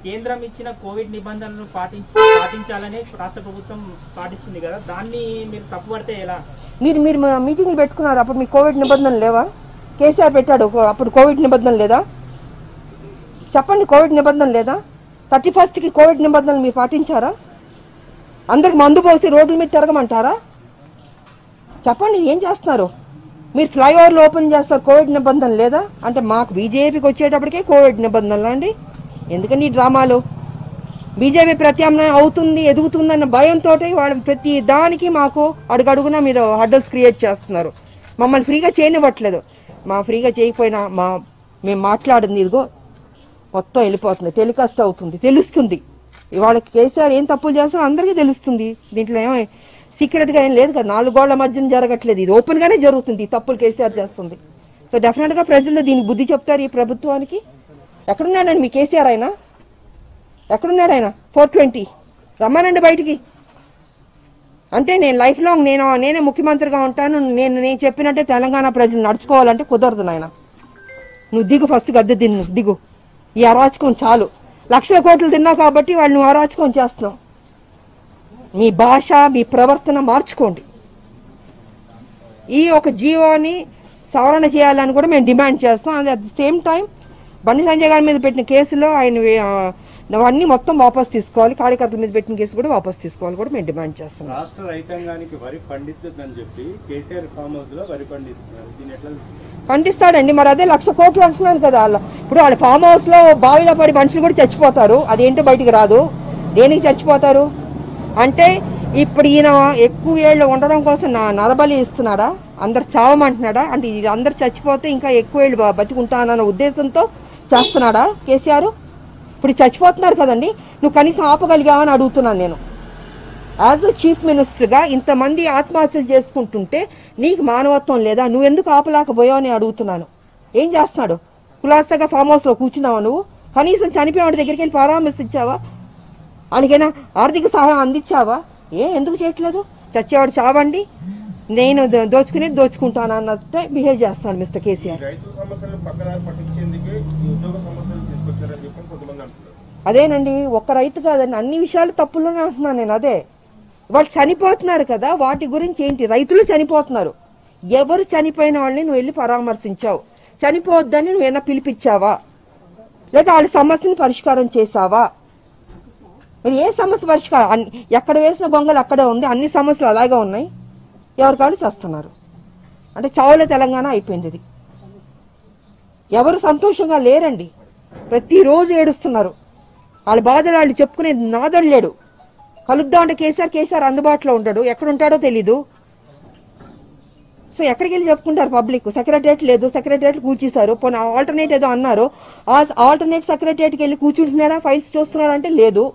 కేంద్రం ఇచ్చిన కోవిడ్ నిబంధనలను పాటి పాటించాలని రాష్ట్ర ప్రభుత్వం పాటిస్తుంది కదా దాన్ని మీరు తప్పుపడితే ఎలా మీరు మీరు మా మీటింగ్లు పెట్టుకున్నారు అప్పుడు మీ కోవిడ్ నిబంధనలు లేవా కేసీఆర్ పెట్టాడు అప్పుడు కోవిడ్ నిబంధనలు లేదా చెప్పండి కోవిడ్ నిబంధనలు లేదా థర్టీ ఫస్ట్కి కోవిడ్ నిబంధనలు మీరు పాటించారా అందరికి మందు పోసి రోడ్ల మీద తిరగమంటారా చెప్పండి ఏం చేస్తున్నారు మీరు ఫ్లైఓవర్లు ఓపెన్ చేస్తారు కోవిడ్ నిబంధనలు లేదా అంటే మాకు బీజేపీకి వచ్చేటప్పటికే కోవిడ్ నిబంధనలు అండి ఎందుకండి ఈ డ్రామాలు బీజేపీ ప్రత్యామ్నాయం అవుతుంది ఎదుగుతుందన్న భయంతో వాళ్ళు ప్రతి దానికి మాకు అడుగడుగునా మీరు హడ్డల్స్ క్రియేట్ చేస్తున్నారు మమ్మల్ని ఫ్రీగా చేయనివ్వట్లేదు మా ఫ్రీగా చేయకపోయినా మా మేము మాట్లాడింది ఇదిగో మొత్తం వెళ్ళిపోతుంది టెలికాస్ట్ అవుతుంది తెలుస్తుంది ఇవాళ కేసీఆర్ ఏం తప్పులు చేస్తారో అందరికీ తెలుస్తుంది దీంట్లో ఏమో సీక్రెట్గా ఏం లేదు కదా నాలుగు గోళ్ల మధ్యన జరగట్లేదు ఇది ఓపెన్గానే జరుగుతుంది ఈ తప్పులు కేసీఆర్ చేస్తుంది సో డెఫినెట్గా ప్రజలు దీనికి బుద్ధి చెప్తారు ఈ ప్రభుత్వానికి ఎక్కడున్నాడండి మీ కేసీఆర్ అయినా ఎక్కడున్నాడు ఆయన ఫోర్ ట్వంటీ రమ్మానండి బయటికి అంటే నేను లైఫ్ లాంగ్ నేను నేనే ముఖ్యమంత్రిగా ఉంటాను నేను నేను చెప్పినట్టే తెలంగాణ ప్రజలు నడుచుకోవాలంటే కుదరదు నాయన నువ్వు దిగు ఫస్ట్ గద్దె దిన్ను దిగు ఈ అరాచకం చాలు లక్షల కోట్లు తిన్నావు కాబట్టి వాళ్ళు నువ్వు అరాచకం చేస్తున్నావు మీ భాష మీ ప్రవర్తన మార్చుకోండి ఈ ఒక జీవోని సవరణ చేయాలని కూడా మేము డిమాండ్ చేస్తాం అది అట్ ది సేమ్ టైం బండి సంజయ్ గారి మీద పెట్టిన కేసులో ఆయన ఆ, అవన్నీ మొత్తం వాపస్ తీసుకోవాలి కార్యకర్తల మీద పెట్టిన కేసు కూడా వాపస్ తీసుకోవాలి కూడా మేము డిమాండ్ చేస్తున్నాం రాష్ట్ర రైతాంగానికి వరి పండించొద్దని చెప్పి కేసీఆర్ ఫామ్ హౌస్ లో వరి పండిస్తున్నారు దీని ఎట్లా పండిస్తాడండి మరి అదే లక్ష కోట్లు అంటున్నాను కదా వాళ్ళ ఇప్పుడు వాళ్ళ ఫామ్ హౌస్ లో బావిలో పడి మనుషులు కూడా చచ్చిపోతారు అదేంటో బయటికి రాదు దేనికి చచ్చిపోతారు అంటే ఇప్పుడు ఈయన ఎక్కువ ఏళ్ళు ఉండడం కోసం నా నరబలి ఇస్తున్నాడా అందరు చావమంటున్నాడా అంటే ఇది అందరు చచ్చిపోతే ఇంకా ఎక్కువ ఏళ్ళు బ- బతికుంటానన్న ఉద్దేశంతో చేస్తున్నాడా కేసీఆర్ ఇప్పుడు చచ్చిపోతున్నారు కదండి నువ్వు కనీసం ఆపగలిగావని అడుగుతున్నాను నేను యాజ్ అ చీఫ్ మినిస్టర్గా ఇంతమంది ఆత్మహత్యలు చేసుకుంటుంటే నీకు మానవత్వం లేదా నువ్వు ఎందుకు ఆపలేకపోయావు అని అడుగుతున్నాను ఏం చేస్తున్నాడు కులాసగా ఫామ్ హౌస్లో కూర్చున్నావా నువ్వు కనీసం చనిపోయేవాడి దగ్గరికి వెళ్ళి పరామర్శించావా ఆయనకైనా ఆర్థిక సహాయం అందించావా ఏ ఎందుకు చేయట్లేదు చచ్చేవాడు చావండి నేను దో- దోచుకునేది దోచుకుంటాను అన్నట్టే బిహేవ్ చేస్తున్నాడు మిస్టర్ కేసీఆర్ రైతు సమస్యలు పక్కన పట్టించేందుకే ఈ ఉద్యోగ సమస్యలు తీసుకొచ్చారని చెప్పి కొంతమంది అంటున్నారు అదేనండి ఒక్క రైతు కాదండి అన్ని విషయాలు తప్పుల్లోనే అంటున్నాను నేను అదే వాళ్ళు చనిపోతున్నారు కదా వాటి గురించి ఏంటి రైతులు చనిపోతున్నారు ఎవరు చనిపోయిన వాళ్ళని నువ్వు వెళ్ళి పరామర్శించావు చనిపోవద్దని నువ్వు ఏమైనా పిలిపించావా లేదా వాళ్ళ సమస్యని పరిష్కారం చేసావా మరి ఏ సమస్య పరిష్కారం అన్ని- ఎక్కడ వేసిన గొంగలు అక్కడే ఉంది అన్ని సమస్యలు అలాగే ఉన్నాయి ఎవరికాళ్ళు చేస్తున్నారు అంటే చావుల తెలంగాణ అయిపోయింది ఇది ఎవరు సంతోషంగా లేరండి ప్రతిరోజు ఏడుస్తున్నారు వాళ్ళ బాధలు వాళ్ళు చెప్పుకునే నాదడు లేడు కలుద్దాం అంటే కేసీఆర్ కేసీఆర్ అందుబాటులో ఉంటాడు ఎక్కడ ఉంటాడో తెలీదు సో ఎక్కడికి వెళ్ళి చెప్పుకుంటారు పబ్లిక్ సెక్రటరేట్ లేదు సెక్రటరేట్ కూర్చేశారు పోనీ ఆల్టర్నేట్ ఏదో అన్నారు ఆ ఆల్టర్నేట్ సెక్రటరేట్కి వెళ్ళి కూర్చుంటున్నాడా ఫైల్స్ చూస్తున్నాడా అంటే లేదు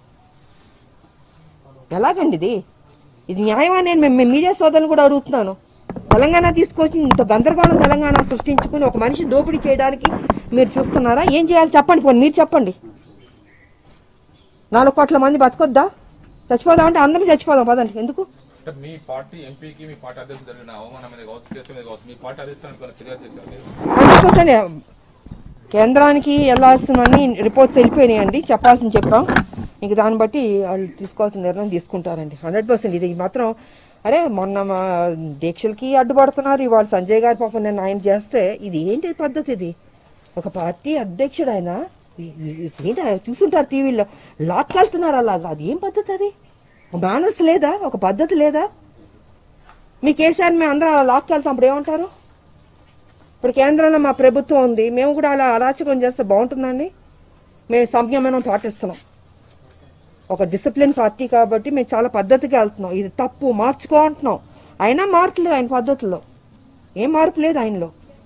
ఎలాగండి ఇది ఇది న్యాయమా నేను మేము మీడియా సోదరులు కూడా అడుగుతున్నాను తెలంగాణ తీసుకొచ్చి ఇంత గందరగోళం తెలంగాణ సృష్టించుకుని ఒక మనిషి దోపిడీ చేయడానికి మీరు చూస్తున్నారా ఏం చేయాలి చెప్పండి పోనీ మీరు చెప్పండి నాలుగు కోట్ల మంది బతకొద్దా చచ్చిపోదాం అంటే అందరూ చచ్చిపోదాం పదండి ఎందుకు అంటే మీ పార్టీ ఎంపీకి మీ పార్టీ అధ్యక్షుడు జరిగిన అవమానం మీద కావచ్చు కేసు మీద కావచ్చు మీ పార్టీ అధిష్టానికి కొన్ని ఫిర్యాదు చేశారు మీరు హండ్రెడ్ పర్సెంట్ కేంద్రానికి వెళ్ళాల్సినవన్నీ రిపోర్ట్స్ వెళ్ళిపోయినాయండి చెప్పాల్సింది చెప్పాం ఇంక దాన్ని బట్టి వాళ్ళు తీసుకోవాల్సిన నిర్ణయం తీసుకుంటారండి హండ్రెడ్ పర్సెంట్ ఇది మాత్రం అరే మొన్న మా దీక్షలకి అడ్డుపడుతున్నారు ఇవాళ సంజయ్ గారి పాపం నేను ఆయన చేస్తే ఇది ఏంటి పద్ధతి ఇది ఒక పార్టీ అధ్యక్షుడు ఆయన ఇ- ఇ- ఏంటి ఆయన చూస్తుంటారు టీవీలో లాక్కెళ్తున్నారు అలాగా అది ఏం పద్ధతి అది మేనర్స్ లేదా ఒక పద్ధతి లేదా మీ కేసీఆర్ మేము అందరం అలా లాక్కెళ్తాం అప్పుడు ఏమంటారు ఇప్పుడు కేంద్రంలో మా ప్రభుత్వం ఉంది మేము కూడా అలా అరాచకం చేస్తే బాగుంటుందండి మేము సంయమనం పాటిస్తున్నాం ఒక డిసిప్లిన్ పార్టీ కాబట్టి మేము చాలా పద్ధతిగా వెళ్తున్నాం ఇది తప్పు మార్చుకో అంటున్నాం అయినా మారట్లేదు ఆయన పద్ధతిలో ఏం మార్పు లేదు ఆయనలో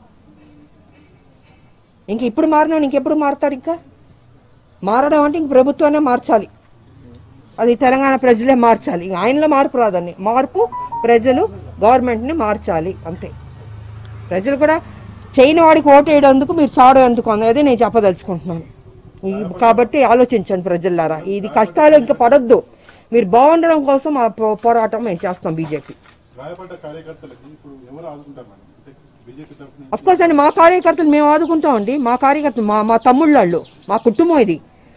ఇంక ఇప్పుడు మారినా ఇంకెప్పుడు మారుతాడు ఇంకా మారడం అంటే ఇంక ప్రభుత్వాన్ని మార్చాలి అది తెలంగాణ ప్రజలే మార్చాలి ఇంక ఆయనలో మార్పు రాదండి మార్పు ప్రజలు గవర్నమెంట్ని మార్చాలి అంతే ప్రజలు కూడా చేయని వాడికి ఓటు వేయడందుకు మీరు చావడం ఎందుకు అనేది నేను చెప్పదలుచుకుంటున్నాను ఈ- కాబట్టి ఆలోచించండి ప్రజలారా ఇది కష్టాలు ఇంకా పడొద్దు మీరు బాగుండడం కోసం ఆ పో- పోరాటం మేము చేస్తాం బీజేపీ గాయపడ్డ కార్యకర్తలకి ఇప్పుడు ఎవరు ఆదుకుంటారు మేడం అంటే బీజేపీ తరఫున అఫ్ కోర్స్ అండి మా కార్యకర్తలు మేము ఆదుకుంటామండి మా కార్యకర్తలు మా మా తమ్ముళ్ళు వాళ్ళు మా కుటుంబం ఇది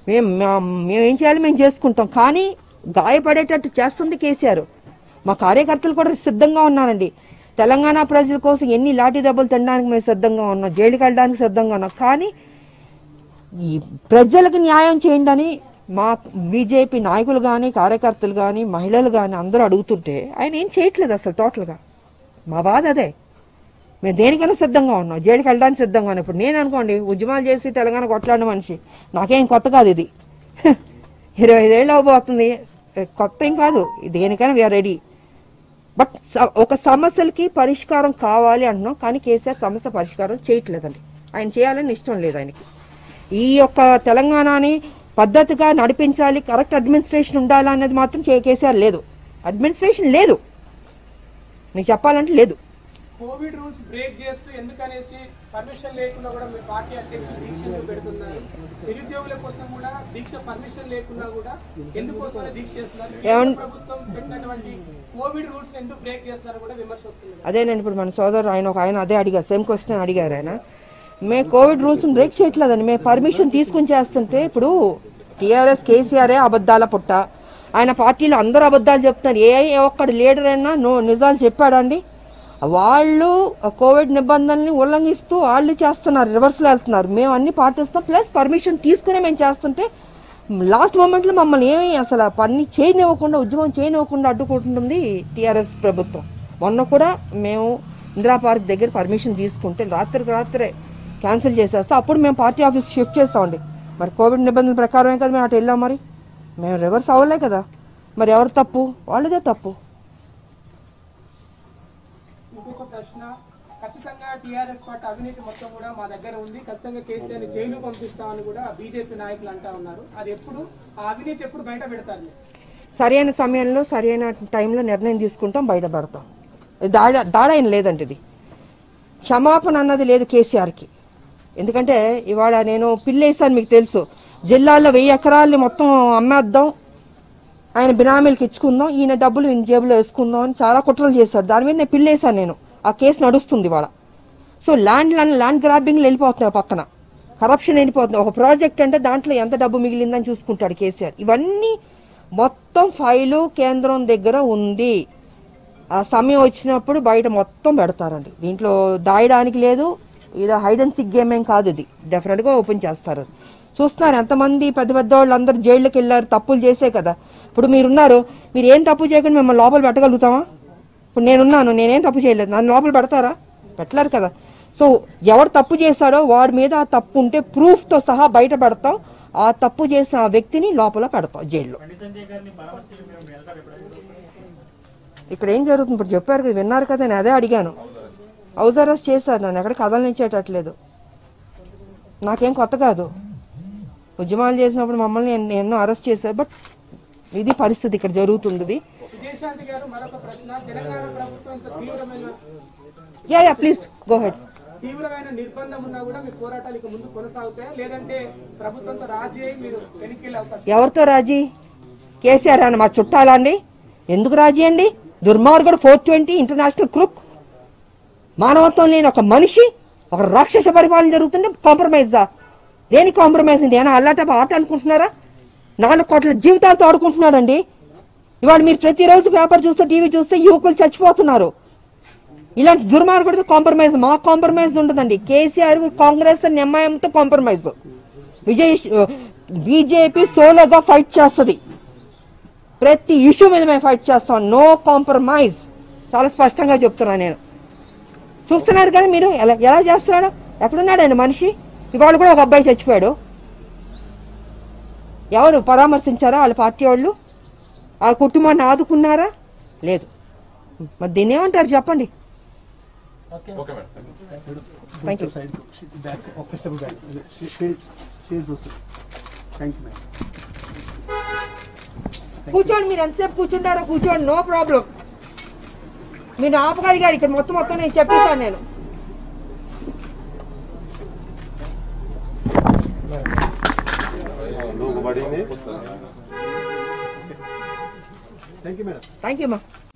మేము మా- మేము ఏం చేయాలి మేము చేసుకుంటాం కానీ గాయపడేటట్టు చేస్తుంది కేసీఆర్ మా కార్యకర్తలు కూడా సిద్ధంగా ఉన్నారండి తెలంగాణ ప్రజల కోసం ఎన్ని లాఠీ దెబ్బలు తినడానికి మేము సిద్ధంగా ఉన్నాం జైలుకి వెళ్ళడానికి సిద్ధంగా ఉన్నాం కానీ ఈ ప్రజలకు న్యాయం చేయండి అని మా బీజేపీ నాయకులు కానీ కార్యకర్తలు కానీ మహిళలు కానీ అందరూ అడుగుతుంటే ఆయన ఏం చేయట్లేదు అసలు టోటల్గా మా బాధ అదే మేము దేనికైనా సిద్ధంగా ఉన్నాం జైలుకి వెళ్ళడానికి సిద్ధంగా ఉన్నాం ఇప్పుడు నేను అనుకోండి ఉద్యమాలు చేసి తెలంగాణ కొట్లాడిన మనిషి నాకేం కొత్త కాదు ఇది ఇరవై ఐదేళ్ళు అవబోతుంది కొత్త ఏం కాదు దేనికైనా వీఆర్ రెడీ బట్ స- ఒక సమస్యలకి పరిష్కారం కావాలి అంటున్నాం కానీ కేసీఆర్ సమస్య పరిష్కారం చేయట్లేదండి ఆయన చేయాలని ఇష్టం లేదు ఆయనకి ఈ యొక్క తెలంగాణని పద్ధతిగా నడిపించాలి కరెక్ట్ అడ్మినిస్ట్రేషన్ ఉండాలి అనేది మాత్రం చే- కేసీఆర్ లేదు అడ్మినిస్ట్రేషన్ లేదు నీకు చెప్పాలంటే లేదు కోవిడ్ రూల్స్ బ్రేక్ చేస్తూ ఎందుకనేసి పర్మిషన్ లేకుండా కూడా మీ పార్టీ అధ్యక్షులు దీక్షలు పెడుతున్నారు నిరుద్యోగుల కోసం కూడా దీక్ష పర్మిషన్ లేకుండా కూడా ఎందుకోసం దీక్ష చేస్తున్నారు ఏమన్- కేంద్ర ప్రభుత్వం పెట్టినటువంటి కోవిడ్ రూల్స్ ఎందుకు బ్రేక్ చేస్తున్నారు కూడా విమర్శ వస్తుంది అదేనండి ఇప్పుడు మన సోదరు ఆయన ఒక ఆయన అదే అడిగారు సేమ్ క్వశ్చన్ అడిగారు ఆయన మేము కోవిడ్ రూల్స్ బ్రేక్ చేయట్లేదండి మేము పర్మిషన్ తీసుకుని చేస్తుంటే ఇప్పుడు టీఆర్ఎస్ కేసీఆరే అబద్ధాల పుట్ట ఆయన పార్టీలో అందరూ అబద్ధాలు చెప్తున్నారు ఏ ఏ ఒక్కడి లీడర్ అయినా నో నిజాలు చెప్పాడండి వాళ్ళు కోవిడ్ నిబంధనల్ని ఉల్లంఘిస్తూ వాళ్ళు చేస్తున్నారు రివర్స్లో వెళ్తున్నారు మేము అన్ని పాటిస్తాం ప్లస్ పర్మిషన్ తీసుకునే మేము చేస్తుంటే లాస్ట్ మూమెంట్లో మమ్మల్ని ఏమి అసలు ఆ పని చేయనివ్వకుండా ఉద్యమం చేయనివ్వకుండా అడ్డుకుంటుంది టీఆర్ఎస్ ప్రభుత్వం మొన్న కూడా మేము ఇందిరా పార్క్ దగ్గర పర్మిషన్ తీసుకుంటే రాత్రికి రాత్రే క్యాన్సిల్ చేసేస్తే అప్పుడు మేము పార్టీ ఆఫీస్ షిఫ్ట్ చేస్తామండి మరి కోవిడ్ నిబంధనల ప్రకారమే కదా మేము అటు వెళ్ళాం మరి మేము రివర్స్ అవ్వలే కదా మరి ఎవరు తప్పు వాళ్ళదే తప్పు ఇంకొక ప్రశ్న ఖచ్చితంగా టీఆర్ఎస్ పార్టీ అవినీతి మొత్తం కూడా మా దగ్గర ఉంది ఖచ్చితంగా కేసీఆర్ జైలు పంపిస్తామని కూడా బీజేపీ నాయకులు అంటా ఉన్నారు అది ఎప్పుడు ఆ అవినీతి ఎప్పుడు బయట పెడతారు మీరు? సరైన సమయంలో సరైన టైంలో నిర్ణయం తీసుకుంటాం బయటపడతాం దాడ దాడైన లేదండి ఇది క్షమాపణ అన్నది లేదు కేసీఆర్కి ఎందుకంటే ఇవాళ నేను పిల్లేసాను మీకు తెలుసు జిల్లాలో వెయ్యి ఎకరాల్ని మొత్తం అమ్మేద్దాం ఆయన బినామీలకు ఇచ్చుకుందాం ఈయన డబ్బులు ఈయన జేబులో వేసుకుందాం అని చాలా కుట్రలు చేశాడు దాని మీద నేను పిల్లేసాను నేను ఆ కేసు నడుస్తుంది ఇవాళ సో ల్యాండ్ ల్యాండ్ గ్రాబింగ్లు వెళ్ళిపోతున్నాయి పక్కన కరప్షన్ వెళ్ళిపోతుంది ఒక ప్రాజెక్ట్ అంటే దాంట్లో ఎంత డబ్బు మిగిలిందని చూసుకుంటాడు కేసీఆర్ ఇవన్నీ మొత్తం ఫైలు కేంద్రం దగ్గర ఉంది ఆ సమయం వచ్చినప్పుడు బయట మొత్తం పెడతారండి దీంట్లో దాయడానికి లేదు ఇది హైడ్ అండ్ సిక్ గేమ్ ఏం కాదు ఇది డెఫినెట్గా ఓపెన్ చేస్తారు చూస్తున్నారు ఎంతమంది పెద్ద పెద్ద వాళ్ళు అందరూ జైళ్ళకి వెళ్ళారు తప్పులు చేసే కదా ఇప్పుడు మీరున్నారు మీరు ఏం తప్పు చేయకుండా మిమ్మల్ని లోపల పెట్టగలుగుతామా ఇప్పుడు నేనున్నాను నేనేం తప్పు చేయలేదు నన్ను లోపల పెడతారా పెట్టలేరు కదా సో ఎవడు తప్పు చేశాడో వాడి మీద ఆ తప్పు ఉంటే ప్రూఫ్తో సహా బయట పెడతాం ఆ తప్పు చేసిన ఆ వ్యక్తిని లోపల పెడతాం జైల్లో బండి సంజయ్ గారిని పరామర్శించి మేము వెళ్తారు ఎప్పుడైనా ఇక్కడ ఏం జరుగుతుంది ఇప్పుడు చెప్పారు కదా విన్నారు కదా నేను అదే అడిగాను హౌస్ అరెస్ట్ చేశారు నన్ను ఎక్కడ కదలనిచ్చేటట్లేదు నాకేం కొత్త కాదు ఉద్యమాలు చేసినప్పుడు మమ్మల్ని ఎన్- ఎన్నో అరెస్ట్ చేశారు బట్ ఇది పరిస్థితి ఇక్కడ జరుగుతుంది ఇది. విజయశాంతి గారు మరొక ప్రశ్న తెలంగాణ ప్రభుత్వం ఇంత తీవ్రమైన yeah yeah please go ahead తీవ్రమైన నిర్బంధం ఉన్నా కూడా మీ పోరాటాలు ఇక ముందు కొనసాగుతాయా లేదంటే ప్రభుత్వంతో రాజీ అయి మీరు వెనక్కి వెళ్ళే అవకాశం ఎవరితో రాజీ కేసీఆర్ అని మా చుట్టాలా అండి ఎందుకు రాజీ అండి దుర్మార్గుడు ఫోర్ ట్వంటీ ఇంటర్నేషనల్ క్రుక్ మానవత్వం లేని ఒక మనిషి ఒక రాక్షస పరిపాలన జరుగుతుంటే కాంప్రమైజ్ దా దేని కాంప్రమైజ్ ఉంది ఏమైనా అల్లాట ఆట అనుకుంటున్నారా నాలుగు కోట్ల జీవితాలతో ఆడుకుంటున్నాడండి ఇవాళ మీరు ప్రతిరోజు పేపర్ చూస్తే టీవీ చూస్తే యువకులు చచ్చిపోతున్నారు ఇలాంటి దుర్మార్గుడితో కాంప్రమైజ్ మా కాంప్రమైజ్ ఉండదండి కేసీఆర్ కాంగ్రెస్ అండ్ ఎంఐఎంతో కాంప్రమైజ్ విజయ్ బీజేపీ సోలోగా ఫైట్ చేస్తుంది ప్రతి ఇష్యూ మీద మేము ఫైట్ చేస్తాం నో కాంప్రమైజ్ చాలా స్పష్టంగా చెప్తున్నాను నేను చూస్తున్నారు కదా మీరు ఎలా ఎలా చేస్తున్నాడు ఎక్కడున్నాడు ఆయన మనిషి ఇవాళ కూడా ఒక అబ్బాయి చచ్చిపోయాడు ఎవరు పరామర్శించారా వాళ్ళ పార్టీ వాళ్ళు ఆ కుటుంబాన్ని ఆదుకున్నారా లేదు మరి దీన్ని ఏమంటారు చెప్పండి okay madam thank you side back ఒక్క స్టెప్ బ్యాక్ షేర్స్ వస్తాయి థ్యాంక్ యూ మేడం కూర్చోండి మీరు ఎంతసేపు కూర్చుంటారో కూర్చోండి నో ప్రాబ్లం మీరు ఆపగలిగారు ఇక్కడ మొత్తం మొత్తం నేను చెప్పేశాను నేను thank you madam thank you మా